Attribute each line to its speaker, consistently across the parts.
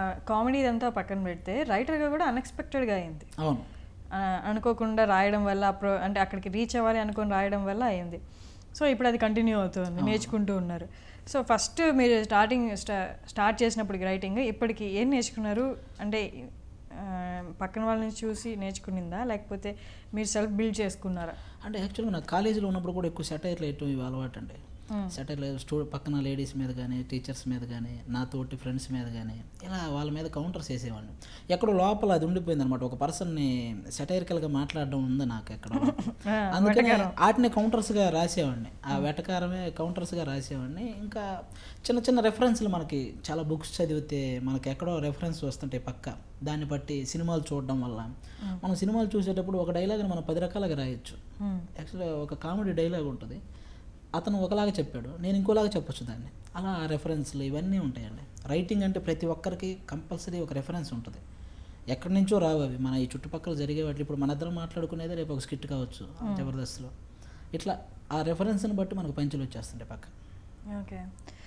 Speaker 1: Comedy ఇదంతా పక్కన పెడితే రైటర్గా కూడా అన్ఎక్స్పెక్టెడ్గా అయింది
Speaker 2: అవును
Speaker 1: ఆ, అనుకోకుండా రాయడం వల్ల అప్రో అంటే అక్కడికి రీచ్ అవ్వాలి అనుకొని రాయడం వల్ల అయింది సో ఇప్పుడు అది కంటిన్యూ అవుతుంది నేర్చుకుంటూ ఉన్నారు సో ఫస్ట్ మీరు స్టార్టింగ్ స్టా స్టార్ట్ చేసినప్పటికి రైటింగ్ ఇప్పటికి ఏం నేర్చుకున్నారు అంటే ఆ, పక్కన వాళ్ళని చూసి నేర్చుకునిందా లేకపోతే మీరు సెల్ఫ్ బిల్డ్ చేసుకున్నారా
Speaker 2: అంటే యాక్చువల్గా నాకు కాలేజీలో ఉన్నప్పుడు కూడా ఎక్కువ సెటైర్లు వేయటం ఇవి అలవాటు అండి సెటైర్లు స్టూ పక్కన లేడీస్ మీద కానీ టీచర్స్ మీద కానీ నా తోటి ఫ్రెండ్స్ మీద కానీ ఇలా వాళ్ళ మీద కౌంటర్స్ వేసేవాడిని ఎక్కడో లోపల అది ఉండిపోయింది అనమాట ఒక పర్సన్ని సెటైరికల్గా మాట్లాడడం ఉంది నాకు ఎక్కడ అందుకని వాటిని కౌంటర్స్గా రాసేవాడిని ఆ వెటకారమే కౌంటర్స్గా రాసేవాడిని ఇంకా చిన్న చిన్న రెఫరెన్స్లు మనకి చాలా బుక్స్ చదివితే మనకి ఎక్కడో రెఫరెన్స్ వస్తుంటాయి పక్క దాన్ని బట్టి సినిమాలు చూడడం వల్ల మనం సినిమాలు చూసేటప్పుడు ఒక డైలాగ్ని మనం పది రకాలుగా రాయొచ్చు యాక్చువల్గా ఒక కామెడీ డైలాగ్ ఉంటుంది అతను ఒకలాగా చెప్పాడు నేను ఇంకోలాగా చెప్పొచ్చు దాన్ని అలా రెఫరెన్స్లు ఇవన్నీ ఉంటాయండి రైటింగ్ అంటే ప్రతి ఒక్కరికి కంపల్సరీ ఒక రెఫరెన్స్ ఉంటుంది ఎక్కడి నుంచో రావు అవి మన ఈ చుట్టుపక్కల జరిగే వాటి ఇప్పుడు మన ఇద్దరం మాట్లాడుకునేది రేపు ఒక స్కిట్ కావచ్చు జబర్దస్త్లో ఇట్లా ఆ రెఫరెన్స్ని బట్టి మనకు పంచులు వచ్చేస్తుంటాయి పక్క
Speaker 1: ఓకే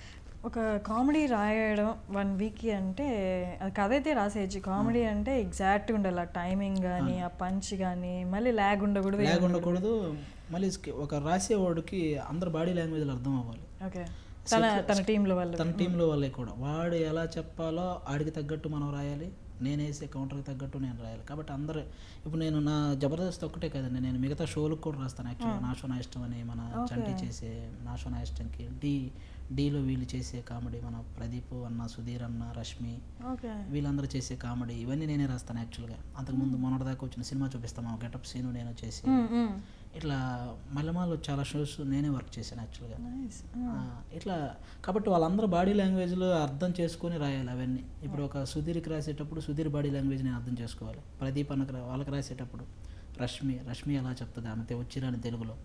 Speaker 1: ఒక కామెడీ రాయడం వన్ వీక్కి అంటే అది కథ అయితే రాసేయచ్చు కామెడీ అంటే ఎగ్జాక్ట్గా ఉండాలి ఆ టైమింగ్ కానీ ఆ పంచ్ కానీ మళ్ళీ ల్యాగ్ ఉండకూడదు
Speaker 2: లాగ్ ఉండకూడదు మళ్ళీ స్కి- ఒక రాసేవాడికి అందరు బాడీ లాంగ్వేజ్లు అర్థం అవ్వాలి
Speaker 1: ఓకే తన తన టీంలో వాళ్ళు
Speaker 2: తన టీంలో వాళ్ళే కూడా వాడు ఎలా చెప్పాలో ఆడికి తగ్గట్టు మనం రాయాలి నేను వేసే కౌంటర్కి తగ్గట్టు నేను రాయాలి కాబట్టి అందరూ ఇప్పుడు నేను నా జబర్దస్త్ ఒక్కటే కదండి నేను మిగతా షోలకు కూడా రాస్తాను యాక్చువల్గా నా షో నా ఇష్టం అని మన చంటి చేసే నా షో నా ఇష్టంకి డి డీలో వీళ్ళు చేసే కామెడీ మన ప్రదీప్ అన్న సుధీర్ అన్న రష్మి
Speaker 1: ఓకే
Speaker 2: వీళ్ళందరూ చేసే కామెడీ ఇవన్నీ నేనే రాస్తాను యాక్చువల్గా అంతకుముందు మొన్నటిదాకా వచ్చిన సినిమా చూపిస్తాము గెటప్ సీను నేను చేసి ఇట్లా మల్లెమాలో చాలా షోస్ నేనే వర్క్ చేశాను యాక్చువల్గా
Speaker 1: నైస్
Speaker 2: ఆ, ఇట్లా కాబట్టి వాళ్ళందరూ బాడీ లాంగ్వేజ్లో అర్థం చేసుకొని రాయాలి అవన్నీ ఇప్పుడు ఒక సుధీర్కి రాసేటప్పుడు సుధీర్ బాడీ లాంగ్వేజ్ నేను అర్థం చేసుకోవాలి ప్రదీప్ అన్నకు రా- వాళ్ళకి రాసేటప్పుడు రష్మి రష్మి ఎలా చెప్తుంది ఆమె వచ్చిరాని తెలుగులో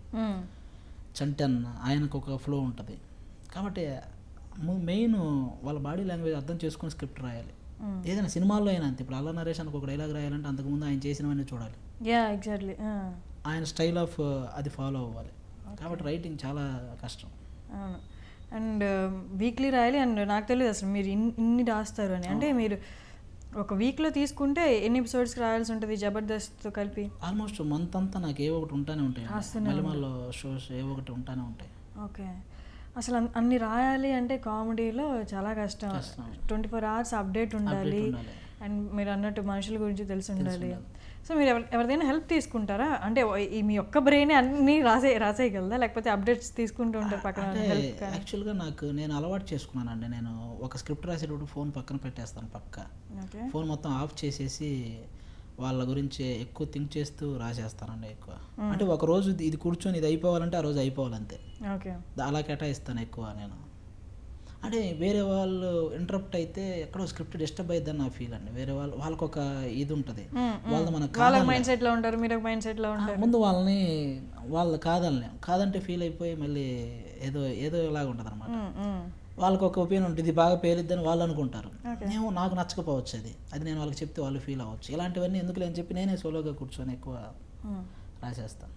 Speaker 2: చంటి అన్న ఆయనకు ఒక ఫ్లో ఉంటుంది కాబట్టి మెయిన్ వాళ్ళ బాడీ లాంగ్వేజ్ అర్థం చేసుకొని స్క్రిప్ట్ రాయాలి ఏదైనా సినిమాల్లో అయినా అంతే ఇప్పుడు అల్ల నరేషన్కి ఒక డైలాగ్ రాయాలంటే అంతకుముందు ఆయన చేసినవన్నీ చూడాలి
Speaker 1: యా ఎగ్జాక్ట్లీ
Speaker 2: ఆయన స్టైల్ ఆఫ్ అది ఫాలో అవ్వాలి కాబట్టి రైటింగ్ చాలా కష్టం
Speaker 1: అవును అండ్ వీక్లీ రాయాలి అండ్ నాకు తెలియదు అసలు మీరు ఇన్- ఇన్ని రాస్తారు అని అంటే మీరు ఒక వీక్లో తీసుకుంటే ఎన్ని ఎపిసోడ్స్కి రాయాల్సి ఉంటుంది జబర్దస్త్తో కలిపి
Speaker 2: ఆల్మోస్ట్ మంత్ అంతా నాకు ఏ ఒకటి ఉంటానే ఉంటాయి మల్లెమాల్లో షోస్ ఏ ఒకటి ఉంటానే ఉంటాయి
Speaker 1: ఓకే అసలు అన్- అన్ని రాయాలి అంటే కామెడీలో చాలా కష్టం
Speaker 2: కష్టం.
Speaker 1: ట్వంటీ ఫోర్ అవర్స్ అప్డేట్ ఉండాలి
Speaker 2: ఉండాలి.
Speaker 1: అండ్ మీరు అన్నట్టు మనుషుల గురించి తెలిసి ఉండాలి సో మీరు ఎవరి ఎవరిదైనా హెల్ప్ తీసుకుంటారా అంటే ఓ- ఈ మీ ఒక్క బ్రెయిన్ అన్ని రాసే రాసేయగలదా లేకపోతే అప్డేట్స్ తీసుకుంటూ ఉంటారు పక్కన
Speaker 2: అంటే
Speaker 1: హెల్ప్ కానీ
Speaker 2: యాక్చువల్గా నాకు నేను అలవాటు చేసుకున్నానండి నేను ఒక స్క్రిప్ట్ రాసేటప్పుడు ఫోన్ పక్కన పెట్టేస్తాను పక్క
Speaker 1: ఓకే
Speaker 2: ఫోన్ మొత్తం ఆఫ్ చేసేసి వాళ్ళ గురించి ఎక్కువ థింక్ చేస్తూ రాసేస్తానండి ఎక్కువ అంటే ఒక రోజు ఇది- ఇది కూర్చొని ఇది అయిపోవాలంటే ఆ రోజు అయిపోవాలంతే
Speaker 1: ఓకే
Speaker 2: దా- అలా కేటాయిస్తాను ఎక్కువ నేను అంటే వేరే వాళ్ళు ఇంటరప్ట్ అయితే ఎక్కడో స్క్రిప్ట్ డిస్టర్బ్ అయిద్దని నా ఫీల్ అండి వేరే వాళ్ళు వాళ్ళకి ఒక ఇది ఉంటుంది వాళ్ళది మనకు
Speaker 1: వాళ్ళ మైండ్ సెట్లో ఉంటారు మీరు ఒక మైండ్ సెట్లో ఉంటారు
Speaker 2: ముందు వాళ్ళని వాళ్ళు కాదనలేం కాదంటే ఫీల్ అయిపోయి మళ్ళీ ఏదో ఏదో ఇలాగ ఉంటుంది అనమాట
Speaker 1: మ్మ్, మ్మ్.
Speaker 2: వాళ్ళకి ఒక ఒపీనియన్ ఉంటుంది ఇది బాగా పేలిద్దని వాళ్ళు అనుకుంటారు ఏమో నాకు నచ్చకపోవచ్చు అది అది నేను వాళ్ళకి చెప్తే వాళ్ళు ఫీల్ అవ్వచ్చు ఇలాంటివన్నీ ఎందుకు అని చెప్పి నేనే సోలోగా కూర్చొని ఎక్కువ
Speaker 1: మ్మ్.
Speaker 2: రాసేస్తాను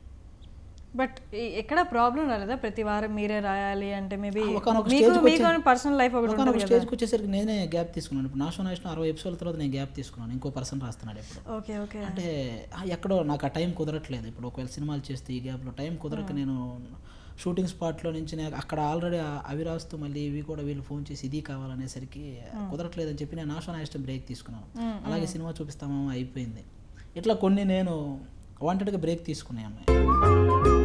Speaker 1: బట్ ఈ- ఎక్కడ ప్రాబ్లం రాలేదా ప్రతి వారం మీరే రాయాలి అంటే మేబీ
Speaker 2: ఒకనొక
Speaker 1: మీకు
Speaker 2: stage కి
Speaker 1: మీకు పర్సనల్ లైఫ్ ఒకటి
Speaker 2: ఒక
Speaker 1: ఉంటుంది కదా
Speaker 2: స్టేజ్కి వచ్చేసరికి నేనే గ్యాప్ తీసుకున్నాను ఇప్పుడు నాశనం నేషనల్ అరవై ఎపిసోడ్ల తర్వాత నేను గ్యాప్ తీసుకున్నాను ఇంకో పర్సన్ రాస్తున్నాడు ఇప్పుడు
Speaker 1: ఓకే ఓకే
Speaker 2: అంటే ఆ, ఎక్కడో నాకు ఆ టైం కుదరట్లేదు ఇప్పుడు ఒకవేళ సినిమాలు చేస్తే ఈ గ్యాప్లో టైం కుదరక నేను షూటింగ్ స్పాట్లో నుంచి నేను అక్కడ ఆల్రెడీ అవి రాస్తూ మళ్ళీ ఇవి కూడా వీళ్ళు ఫోన్ చేసి ఇది కావాలనేసరికి కుదరట్లేదు అని చెప్పి నేను నాశనం ఇష్టం బ్రేక్ తీసుకున్నాను అలాగే సినిమా చూపిస్తామా అయిపోయింది ఇట్లా కొన్ని నేను వాంటెడ్గా బ్రేక్ తీసుకున్నాను